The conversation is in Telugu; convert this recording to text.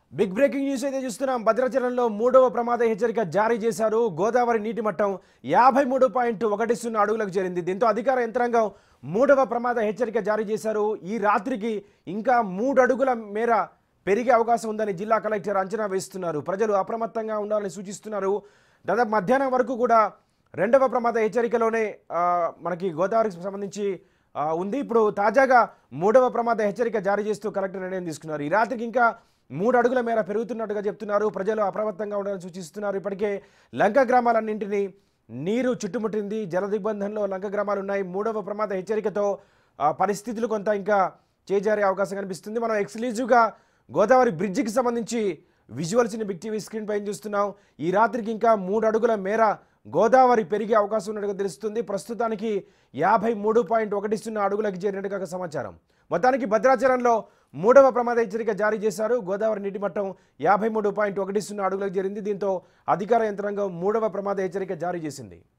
బిగ్ బ్రేకింగ్ న్యూస్ అయితే చూస్తున్నాం భద్రాచలంలో మూడవ ప్రమాద హెచ్చరిక జారీ చేశారు గోదావరి నీటి మట్టం యాభై మూడు పాయింట్ ఒకటి సున్నా అడుగులకు చేరింది దీంతో అధికార యంత్రాంగం మూడవ ప్రమాద హెచ్చరిక జారీ చేశారు ఈ రాత్రికి ఇంకా మూడు అడుగుల మేర పెరిగే అవకాశం ఉందని జిల్లా కలెక్టర్ అంచనా వేస్తున్నారు ప్రజలు అప్రమత్తంగా ఉండాలని సూచిస్తున్నారు దాదాపు మధ్యాహ్నం వరకు కూడా రెండవ ప్రమాద హెచ్చరికలోనే ఆ, మనకి గోదావరికి సంబంధించి ఆ, ఉంది ఇప్పుడు తాజాగా మూడవ ప్రమాద హెచ్చరిక జారీ చేస్తూ కలెక్టర్ నిర్ణయం తీసుకున్నారు ఈ రాత్రికి ఇంకా మూడు అడుగుల మేర పెరుగుతున్నట్టుగా చెప్తున్నారు ప్రజలు అప్రమత్తంగా ఉండాలని సూచిస్తున్నారు ఇప్పటికే లంక గ్రామాలన్నింటినీ నీరు చుట్టుముట్టింది జల దిగ్బంధంలో లంక గ్రామాలు ఉన్నాయి మూడవ ప్రమాద హెచ్చరికతో ఆ, పరిస్థితులు కొంత ఇంకా చేజారే అవకాశం కనిపిస్తుంది మనం ఎక్స్క్లూజివ్గా గోదావరి బ్రిడ్జికి సంబంధించి విజువల్స్ని బిగ్ టీవీ స్క్రీన్ పైన చూస్తున్నాం ఈ రాత్రికి ఇంకా మూడు అడుగుల మేర గోదావరి పెరిగే అవకాశం ఉన్నట్టుగా తెలుస్తుంది ప్రస్తుతానికి యాభై మూడు పాయింట్ ఒకటి సున్నా అడుగులకు చేరినట్టుగా సమాచారం మొత్తానికి భద్రాచలంలో మూడవ ప్రమాద హెచ్చరిక జారీ చేశారు గోదావరి నీటి మట్టం యాభై మూడు పాయింట్ ఒకటి సున్నా అడుగులకు చేరింది దీంతో అధికార యంత్రాంగం మూడవ ప్రమాద హెచ్చరిక జారీ చేసింది